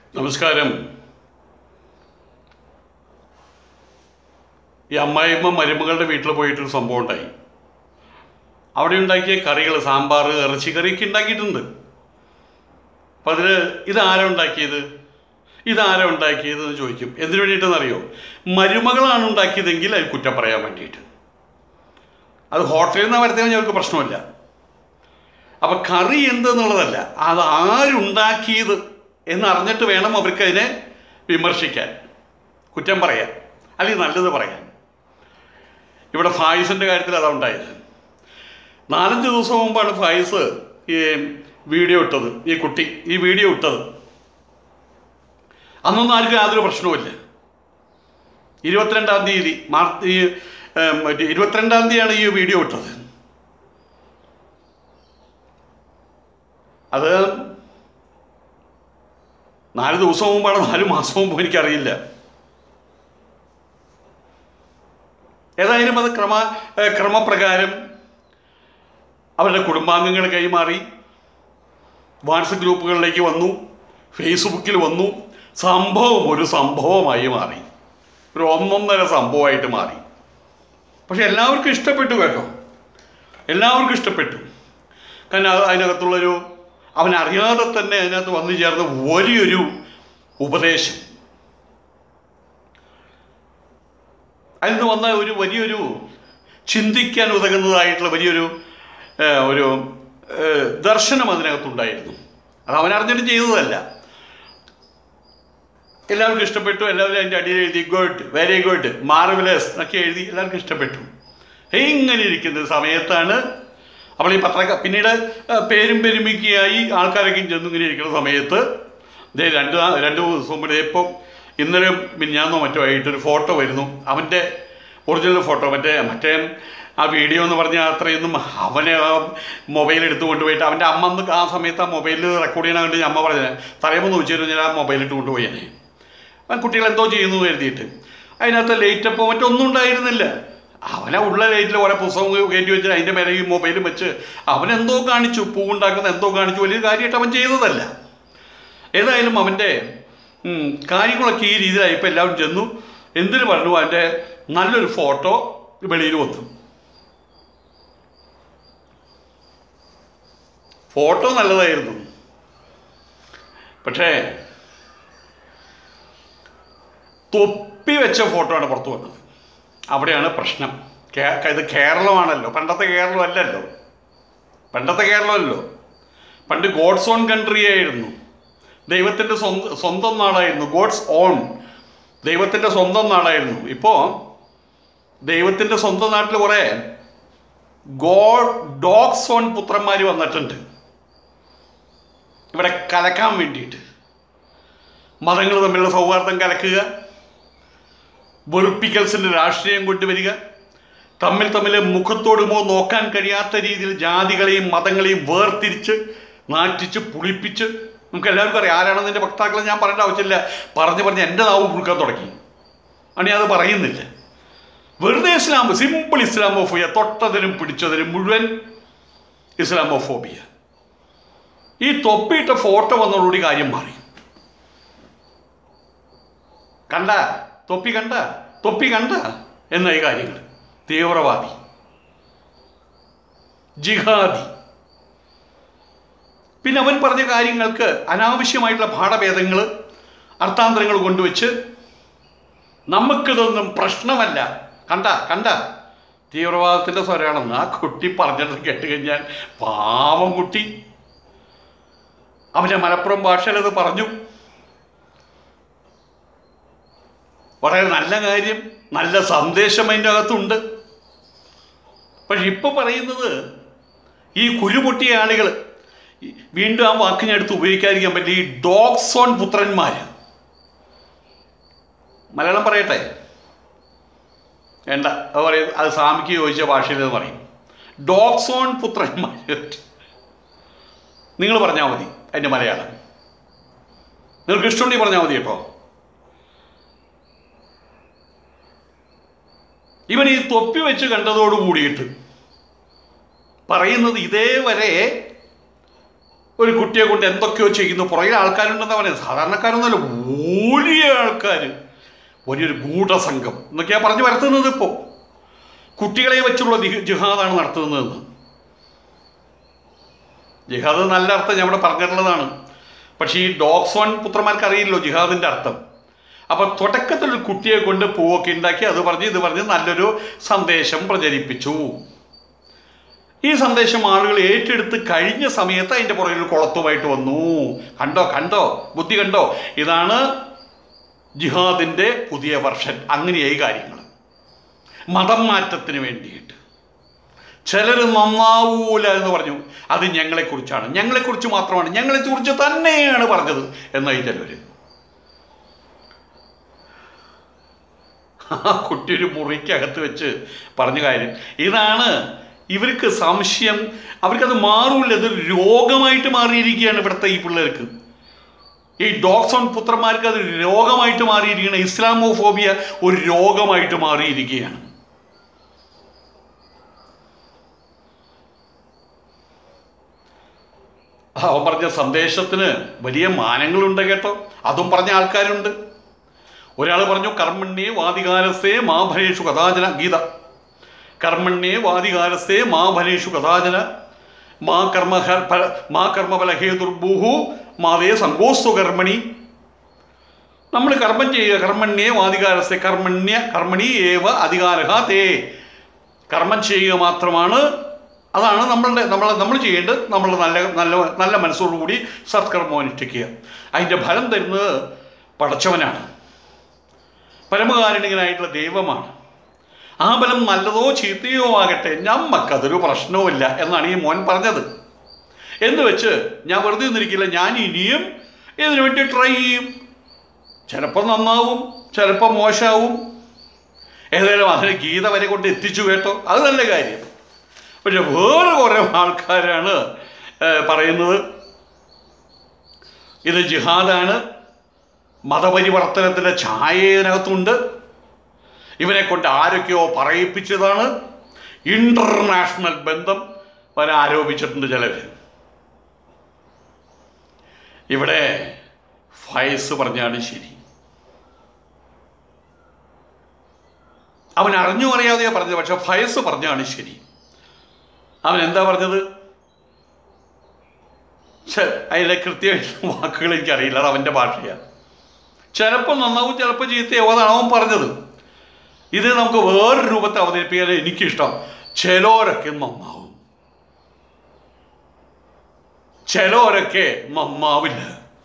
നമസ്കാരം ഈ അമ്മായിമ്മ മരുമകളുടെ വീട്ടിൽ പോയിട്ടൊരു സംഭവം ഉണ്ടായി അവിടെ ഉണ്ടാക്കിയ കറികൾ സാമ്പാർ ഇറച്ചിക്കറിയൊക്കെ ഉണ്ടാക്കിയിട്ടുണ്ട് അപ്പം അതിൽ ഇതാരാ ഉണ്ടാക്കിയത് ഇതാരാ ഉണ്ടാക്കിയത് എന്ന് ചോദിക്കും എന്തിനു വേണ്ടിയിട്ടെന്ന് അറിയോ മരുമകളാണ് ഉണ്ടാക്കിയതെങ്കിൽ അത് കുറ്റം പറയാൻ വേണ്ടിയിട്ട് അത് ഹോട്ടലിൽ നിന്ന് വരുത്തിയാൽ ഞങ്ങൾക്ക് പ്രശ്നമില്ല അപ്പം കറി എന്തെന്നുള്ളതല്ല അത് ആരുണ്ടാക്കിയത് എന്നറിഞ്ഞിട്ട് വേണം അവർക്ക് അതിനെ വിമർശിക്കാൻ കുറ്റം പറയാൻ അല്ലെങ്കിൽ നല്ലത് പറയാൻ ഇവിടെ ഫായിസിൻ്റെ കാര്യത്തിൽ അതാ ഉണ്ടായത് നാലഞ്ച് ദിവസം മുമ്പാണ് ഫായിസ് ഈ വീഡിയോ ഇട്ടത് ഈ കുട്ടി ഈ വീഡിയോ ഇട്ടത് അന്നൊന്നും ആർക്കും യാതൊരു പ്രശ്നവുമില്ല ഇരുപത്തിരണ്ടാം തീയതി മാർച്ച് ഈ ഏം, മറ്റേ ഇരുപത്തിരണ്ടാം തീയതിയാണ് ഈ വീഡിയോ ഇട്ടത് അത് നാല് ദിവസം മുമ്പാണ് നാല് മാസം മുമ്പ് എനിക്കറിയില്ല ഏതായാലും അത് ക്രമ ഏഹ് ക്രമപ്രകാരം അവരുടെ കുടുംബാംഗങ്ങൾ കൈമാറി വാട്സപ്പ് ഗ്രൂപ്പുകളിലേക്ക് വന്നു ഫേസ്ബുക്കിൽ വന്നു സംഭവം ഒരു സംഭവമായി മാറി ഒരു ഒന്നൊന്നര സംഭവമായിട്ട് മാറി പക്ഷെ എല്ലാവർക്കും ഇഷ്ടപ്പെട്ടു കേട്ടോ എല്ലാവർക്കും ഇഷ്ടപ്പെട്ടു കാരണം അത് അതിനകത്തുള്ളൊരു അവനറിയാതെ തന്നെ അതിനകത്ത് വന്നു ചേർന്ന വലിയൊരു ഉപദേശം അതിൽ നിന്ന് വന്ന ഒരു വലിയൊരു ചിന്തിക്കാൻ ഉതകുന്നതായിട്ടുള്ള വലിയൊരു ഏഹ്, ഒരു ഏഹ്, ദർശനം അതിനകത്തുണ്ടായിരുന്നു അത് അവനറിഞ്ഞിട്ട് ചെയ്തതല്ല എല്ലാവർക്കും ഇഷ്ടപ്പെട്ടു എല്ലാവരും അതിൻ്റെ അടിയിൽ എഴുതി ഗുഡ് വെരി ഗുഡ് മാർവലസ് എന്നൊക്കെ എഴുതി എല്ലാവർക്കും ഇഷ്ടപ്പെട്ടു ഇങ്ങനെ ഇരിക്കുന്ന സമയത്താണ് അപ്പോൾ ഈ പത്ര പിന്നീട് ആ, പേരും പെരുമിക്കയായി ആൾക്കാരൊക്കെ ചെന്ന് ഇങ്ങനെ ഇരിക്കുന്ന സമയത്ത് ദേ രണ്ട് ആ- രണ്ട് ദിവസം മുമ്പ് ദേ ഇപ്പോൾ ഇന്നലെ മിഞ്ഞാന്നോ മറ്റോ ആയിട്ടൊരു ഫോട്ടോ വരുന്നു അവൻ്റെ ഒറിജിനൽ ഫോട്ടോ മറ്റേ മറ്റേ ആ വീഡിയോ എന്ന് പറഞ്ഞാൽ അത്രയൊന്നും അവനെ ആ മൊബൈൽ എടുത്ത് കൊണ്ടുപോയിട്ട് അവൻ്റെ അമ്മ അന്ന് ആ സമയത്ത് ആ മൊബൈലിൽ റെക്കോർഡ് ചെയ്യണ കണ്ട് അമ്മ പറഞ്ഞത് തലയുമ്പോൾ നോക്കിച്ചു ഞാൻ ആ മൊബൈൽ ഇട്ട് കൊണ്ടുപോയേനെ ആ കുട്ടികൾ എന്തോ ചെയ്യുന്നു കരുതിയിട്ട് അതിനകത്ത് ലൈറ്റപ്പോ മറ്റൊന്നും ഉണ്ടായിരുന്നില്ല അവനെ ഉള്ള ലൈറ്റിൽ ഓരോ പുസ്തകം കയറ്റി വെച്ച് അതിൻ്റെ മേലെ ഈ മൊബൈലും വെച്ച് അവനെന്തോ കാണിച്ചു പൂവുണ്ടാക്കുന്ന എന്തോ കാണിച്ചു വലിയ കാര്യമായിട്ട് അവൻ ചെയ്തതല്ല ഏതായാലും അവൻ്റെ ഉം, കാര്യങ്ങളൊക്കെ ഈ രീതിയിലായപ്പോൾ എല്ലാവരും ചെന്നു എന്തിനു പറഞ്ഞു അവൻ്റെ നല്ലൊരു ഫോട്ടോ വെളിയിൽ വന്നു ഫോട്ടോ നല്ലതായിരുന്നു പക്ഷേ തൊപ്പി വെച്ച ഫോട്ടോ ആണ് പുറത്തു വന്നത് അവിടെയാണ് പ്രശ്നം കേ- ഇത് കേരളമാണല്ലോ പണ്ടത്തെ കേരളം അല്ലല്ലോ പണ്ടത്തെ കേരളമല്ലോ പണ്ട് ഗോഡ്സ് ഓൺ കൺട്രി ആയിരുന്നു ദൈവത്തിൻ്റെ സ്വന്തം സ്വന്തം നാടായിരുന്നു ഗോഡ്സ് ഓൺ ദൈവത്തിൻ്റെ സ്വന്തം നാടായിരുന്നു ഇപ്പോൾ ദൈവത്തിൻ്റെ സ്വന്തം നാട്ടിൽ കുറേ ഗോഡ് ഡോഗ്സ് ഓൺ പുത്രന്മാർ വന്നിട്ടുണ്ട് ഇവിടെ കലക്കാൻ വേണ്ടിയിട്ട് മതങ്ങൾ തമ്മിലുള്ള സൗഹാർദ്ദം കലക്കുക വെറുപ്പിക്കൽസിൻ്റെ രാഷ്ട്രീയം കൊണ്ടുവരിക തമ്മിൽ തമ്മിൽ മുഖത്തോടുമോ നോക്കാൻ കഴിയാത്ത രീതിയിൽ ജാതികളെയും മതങ്ങളെയും വേർതിരിച്ച് നാറ്റിച്ച് പുളിപ്പിച്ച് നമുക്ക് എല്ലാവർക്കും അറിയാം ആരാണ് നിന്റെ വക്താക്കളെ ഞാൻ പറയേണ്ട ആവശ്യമില്ല പറഞ്ഞു പറഞ്ഞ് എൻ്റെ നാവ് പുഴുക്കാൻ തുടങ്ങി അണി അത് പറയുന്നില്ല വെറുതെ ഇസ്ലാം സിമ്പിൾ ഇസ്ലാമോഫോബിയ തൊട്ടതിനും പിടിച്ചതിനും മുഴുവൻ ഇസ്ലാമോഫോബിയ ഈ തൊപ്പിയിട്ട ഫോട്ടോ വന്നതോടുകൂടി കാര്യം മാറി കണ്ട തൊപ്പി കണ്ട തൊപ്പി കണ്ട എന്നായി കാര്യങ്ങൾ തീവ്രവാദി ജിഹാദി പിന്നെ അവൻ പറഞ്ഞ കാര്യങ്ങൾക്ക് അനാവശ്യമായിട്ടുള്ള പാഠഭേദങ്ങൾ അർത്ഥാന്തരങ്ങൾ കൊണ്ടുവച്ച് നമുക്കിതൊന്നും പ്രശ്നമല്ല കണ്ട കണ്ട തീവ്രവാദത്തിൻ്റെ സ്വരാണെന്ന് ആ കുട്ടി പറഞ്ഞത് കേട്ട് കഴിഞ്ഞാൽ പാവം കുട്ടി അവൻ്റെ മലപ്പുറം ഭാഷയിൽ അത് പറഞ്ഞു വളരെ നല്ല കാര്യം നല്ല സന്ദേശം അതിൻ്റെ അകത്തുണ്ട് പക്ഷെ ഇപ്പോൾ പറയുന്നത് ഈ കുരുപൊട്ടിയ ആളുകൾ വീണ്ടും ആ വാക്ക് ഞാൻ എടുത്ത് ഉപയോഗിക്കാതിരിക്കാൻ പറ്റില്ല ഈ ഡോഗ്സ് ഓൺ പുത്രന്മാർ മലയാളം പറയട്ടെ വേണ്ട അത് പറയും അത് സ്വാമിക്ക് ചോദിച്ച ഭാഷയിൽ എന്ന് പറയും ഡോഗ്സ് ഓൺ പുത്രന്മാർ നിങ്ങൾ പറഞ്ഞാൽ മതി അതിൻ്റെ മലയാളം നിങ്ങൾക്ക് ഇഷ്ടമുണ്ടെങ്കിൽ പറഞ്ഞാൽ മതി കേട്ടോ ഇവൻ ഈ തൊപ്പി വെച്ച് കണ്ടതോട് കൂടിയിട്ട് പറയുന്നത് ഇതേവരെ ഒരു കുട്ടിയെ കൊണ്ട് എന്തൊക്കെയോ ചെയ്യുന്നു പുറകിൽ ആൾക്കാരുണ്ടെന്ന് പറയുന്നത് സാധാരണക്കാരൊന്നുമല്ല വലിയ ആൾക്കാർ വലിയൊരു ഗൂഢസംഘം എന്നൊക്കെയാണ് പറഞ്ഞു വരുത്തുന്നത് ഇപ്പോൾ കുട്ടികളെ വെച്ചുള്ള ദി- ജിഹാദാണ് നടത്തുന്നതെന്ന് ജിഹാദ് നല്ല അർത്ഥം ഞാൻ ഇവിടെ പറഞ്ഞിട്ടുള്ളതാണ് പക്ഷേ ഈ ഡോക്സോൺ പുത്രന്മാർക്ക് അറിയില്ലോ ജിഹാദിൻ്റെ അർത്ഥം അപ്പോൾ തുടക്കത്തിൽ ഒരു കുട്ടിയെ കൊണ്ട് പൂവൊക്കെ ഉണ്ടാക്കി അത് പറഞ്ഞ് ഇത് പറഞ്ഞ് നല്ലൊരു സന്ദേശം പ്രചരിപ്പിച്ചു ഈ സന്ദേശം ആളുകൾ ഏറ്റെടുത്ത് കഴിഞ്ഞ സമയത്ത് അതിൻ്റെ പുറകിൽ കുളത്തുമായിട്ട് വന്നു കണ്ടോ കണ്ടോ ബുദ്ധി കണ്ടോ ഇതാണ് ജിഹാദിൻ്റെ പുതിയ വർഷൻ അങ്ങനെയായി കാര്യങ്ങൾ മതം മാറ്റത്തിന് വേണ്ടിയിട്ട് ചിലർ നന്നാവൂല എന്ന് പറഞ്ഞു അത് ഞങ്ങളെക്കുറിച്ചാണ് ഞങ്ങളെക്കുറിച്ച് മാത്രമാണ് ഞങ്ങളെക്കുറിച്ച് തന്നെയാണ് പറഞ്ഞത് എന്നായി ചിലവർ ആ കുട്ടി ഒരു മുറിക്കകത്ത് വെച്ച് പറഞ്ഞ കാര്യം ഇതാണ് ഇവർക്ക് സംശയം അവർക്കത് മാറൂല ഇത് രോഗമായിട്ട് മാറിയിരിക്കുകയാണ് ഇവിടുത്തെ ഈ പിള്ളേർക്ക് ഈ ഡോക്സോൺ പുത്രന്മാർക്ക് അത് രോഗമായിട്ട് മാറിയിരിക്കുകയാണ് ഇസ്ലാമോഫോബിയ ഒരു രോഗമായിട്ട് മാറിയിരിക്കുകയാണ് അവൻ പറഞ്ഞ സന്ദേശത്തിന് വലിയ മാനങ്ങളുണ്ട് കേട്ടോ അതും പറഞ്ഞ ആൾക്കാരുണ്ട് ഒരാൾ പറഞ്ഞു കർമ്മണ്യേ വാദികാരസ്തേ മാഭരേഷു കഥാചന ഗീത കർമ്മണ്യേ വാദികാരസ്തേ മാഭരേഷു കഥാചന മാ കർമ്മ മാ കർമ്മഫലഹേതുർഭൂഹു മാതേ സങ്കോസ്തു കർമ്മണി നമ്മൾ കർമ്മം ചെയ്യുക കർമ്മണ്യേ വാദികാരസ്തേ കർമ്മണ്യ കർമ്മണി ഏവ അധികാരഹ തേ കർമ്മം ചെയ്യുക മാത്രമാണ് അതാണ് നമ്മളുടെ നമ്മൾ നമ്മൾ ചെയ്യേണ്ടത് നമ്മൾ നല്ല നല്ല നല്ല മനസ്സോടുകൂടി സത്കർമ്മം അനുഷ്ഠിക്കുക അതിൻ്റെ ഫലം തരുന്നത് പടച്ചവനാണ് പരമകാരുണികനായിട്ടുള്ള ദൈവമാണ് ആ ബലം നല്ലതോ ചീത്തയോ ആകട്ടെ ഞമ്മക്കതൊരു പ്രശ്നവുമില്ല എന്നാണ് ഈ മോൻ പറഞ്ഞത് എന്ന് വെച്ച് ഞാൻ വെറുതെ നിന്നിരിക്കില്ല ഞാൻ ഇനിയും ഇതിനു വേണ്ടി ട്രൈ ചെയ്യും ചിലപ്പോൾ നന്നാവും ചിലപ്പോൾ മോശമാവും ഏതായാലും അതിന് ഗീത വരെ കൊണ്ട് എത്തിച്ചു കേട്ടോ അത് നല്ല കാര്യം പക്ഷെ വേറെ കുറേ ആൾക്കാരാണ് ഏഹ്, പറയുന്നത് ഇത് ജിഹാദാണ് മതപരിവർത്തനത്തിൻ്റെ ഛായ ഇതിനകത്തുണ്ട് ഇവനെ കൊണ്ട് ആരൊക്കെയോ പറയിപ്പിച്ചതാണ് ഇന്റർനാഷണൽ ബന്ധം വരെ ആരോപിച്ചിട്ടുണ്ട് ചിലർ ഇവിടെ ഫയസ് പറഞ്ഞാണ് ശരി അവൻ അറിഞ്ഞു അറിയാതെയാ പറഞ്ഞത് പക്ഷെ ഫയസ് പറഞ്ഞാണ് ശരി അവൻ എന്താ പറഞ്ഞത് ഛെ, അതിലെ കൃത്യമായിട്ടുള്ള വാക്കുകൾ എനിക്കറിയില്ല അത് അവൻ്റെ ഭാഷയാണ് ചിലപ്പോൾ നന്നാവും ചിലപ്പോൾ ചീത്തയാവും അതാണ് അവൻ പറഞ്ഞത് ഇത് നമുക്ക് വേറൊരു രൂപത്തിൽ അവതരിപ്പിക്കാൻ എനിക്കിഷ്ടം ചിലരൊക്കെ നന്നാവും ചിലരൊക്കെ നന്നാവില്ല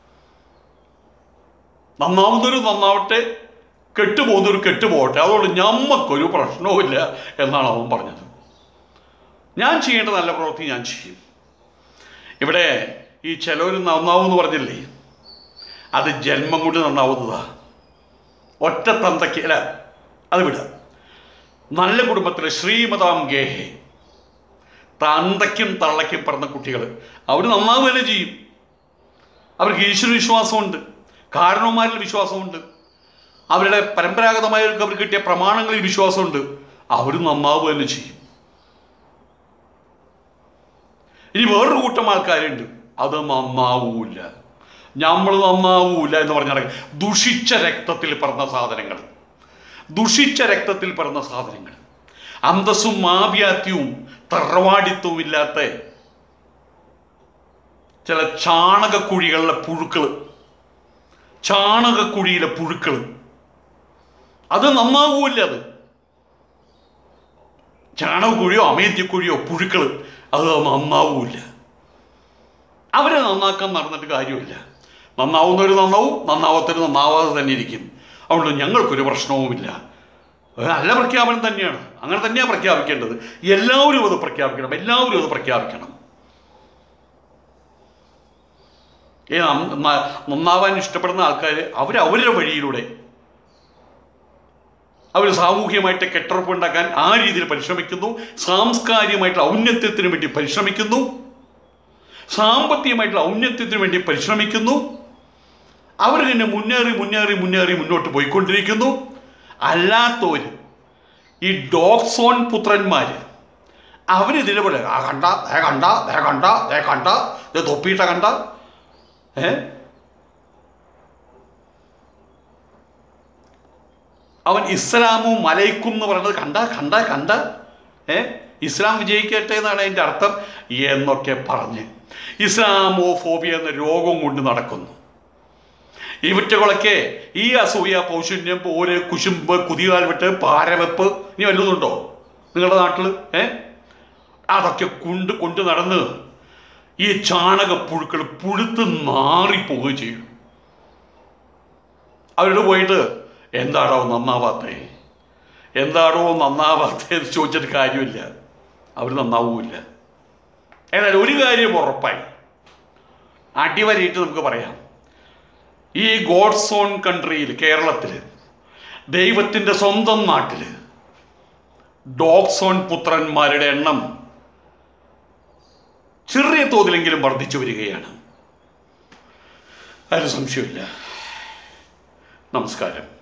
നന്നാവുന്നൊരു നന്നാവട്ടെ കെട്ടുപോകുന്നൊരു കെട്ടുപോകട്ടെ അതുകൊണ്ട് ഞമ്മക്കൊരു പ്രശ്നവുമില്ല എന്നാണ് അവൻ പറഞ്ഞത് ഞാൻ ചെയ്യേണ്ട നല്ല പ്രവൃത്തി ഞാൻ ചെയ്യും ഇവിടെ ഈ ചിലവർ നന്നാവും എന്ന് പറഞ്ഞില്ലേ അത് ജന്മം കൊണ്ട് നന്നാവുന്നതാ ഒറ്റ തന്തയ്ക്ക് അല്ല അത് വിടുക നല്ല കുടുംബത്തിലെ ശ്രീമതാം ഗേഹെ തന്തയ്ക്കും തള്ളയ്ക്കും പറഞ്ഞ കുട്ടികൾ അവർ നന്നാവുക തന്നെ ചെയ്യും അവർക്ക് ഈശ്വര വിശ്വാസമുണ്ട് കാരണവന്മാരിൽ വിശ്വാസമുണ്ട് അവരുടെ പരമ്പരാഗതമായ അവർ കിട്ടിയ പ്രമാണങ്ങളിൽ വിശ്വാസമുണ്ട് അവർ നന്നാവുക തന്നെ ചെയ്യും ഇനി വേറൊരു കൂട്ടം ആൾക്കാരുണ്ട് അത് നന്നാവൂല നമ്മൾ നന്നാവൂല എന്ന് പറഞ്ഞാൽ ദുഷിച്ച രക്തത്തിൽ പിറന്ന സാധനങ്ങൾ ദുഷിച്ച രക്തത്തിൽ പിറന്ന സാധനങ്ങൾ അന്തസ്സും മാവ്യാത്യവും തറവാടിത്വവും ഇല്ലാത്ത ചില ചാണകക്കുഴികളിലെ പുഴുക്കൾ ചാണകക്കുഴിയിലെ പുഴുക്കൾ അത് നന്നാവൂല്ല അത് ചാണകക്കുഴിയോ അമേദ്യക്കുഴിയോ പുഴുക്കൾ അത് നന്നാവൂല്ല അവരെ നന്നാക്കാൻ നടന്നിട്ട് കാര്യമില്ല നന്നാവുന്നവർ നന്നാവും നന്നാവാത്തവർ നന്നാവാതെ തന്നെ ഇരിക്കും അതുകൊണ്ട് ഞങ്ങൾക്കൊരു പ്രശ്നവുമില്ല അത് നല്ല പ്രഖ്യാപനം തന്നെയാണ് അങ്ങനെ തന്നെയാണ് പ്രഖ്യാപിക്കേണ്ടത് എല്ലാവരും അത് പ്രഖ്യാപിക്കണം എല്ലാവരും അത് പ്രഖ്യാപിക്കണം ഈ നം- ന- നന്നാവാൻ ഇഷ്ടപ്പെടുന്ന ആൾക്കാർ അവർ അവരുടെ വഴിയിലൂടെ അവർ സാമൂഹികമായിട്ട് കെട്ടുറപ്പ് ഉണ്ടാക്കാൻ ആ രീതിയിൽ പരിശ്രമിക്കുന്നു സാംസ്കാരികമായിട്ടുള്ള ഔന്നത്യത്തിന് വേണ്ടി പരിശ്രമിക്കുന്നു സാമ്പത്തികമായിട്ടുള്ള ഔന്നത്യത്തിന് വേണ്ടി പരിശ്രമിക്കുന്നു അവർ തന്നെ മുന്നേറി മുന്നേറി മുന്നേറി മുന്നോട്ട് പോയിക്കൊണ്ടിരിക്കുന്നു അല്ലാത്തവർ ഈ ഡോക്സോൺ പുത്രന്മാർ അവരിതിനെ പോലെ ആ കണ്ട ദേ കണ്ട ദേ കണ്ട ദേ കണ്ട ദേ തൊപ്പിയിട്ട കണ്ട ഏ അവൻ ഇസ്ലാമും മലയ്ക്കും എന്ന് പറയുന്നത് കണ്ട കണ്ട കണ്ട ഏ ഇസ്ലാം വിജയിക്കട്ടെ എന്നാണ് അതിൻ്റെ അർത്ഥം എന്നൊക്കെ പറഞ്ഞ് ഇസ്ലാമോ ഫോബിയ എന്ന രോഗം കൊണ്ട് നടക്കുന്നു ഇവറ്റകളൊക്കെ ഈ അസൂയ പൗശന്യം പോര് കുശുമ്പ് കുതികാൽ വിട്ട് പാരവെപ്പ് ഇനി വല്ലതുണ്ടോ നിങ്ങളുടെ നാട്ടിൽ ഏ അതൊക്കെ കൊണ്ട് കൊണ്ട് നടന്ന് ഈ ചാണകപ്പുഴുക്കൾ പുഴുത്ത് നാറിപ്പോവുകയും ചെയ്യും അവരോട് പോയിട്ട് എന്താടോ നന്നാവാത്തേ എന്താടോ നന്നാവാത്തേ എന്ന് ചോദിച്ചിട്ട് കാര്യമില്ല അവർ നന്നാവൂല്ല ഏതായാലും ഒരു കാര്യം ഉറപ്പായി അടിവരയിട്ട് നമുക്ക് പറയാം ഈ ഗോഡ്സ് ഓൺ കൺട്രിയിൽ കേരളത്തിൽ ദൈവത്തിൻ്റെ സ്വന്തം നാട്ടിൽ ഡോഗ്സോൺ പുത്രന്മാരുടെ എണ്ണം ചെറിയ തോതിലെങ്കിലും വർദ്ധിച്ചു വരികയാണ് അതിന് സംശയമില്ല നമസ്കാരം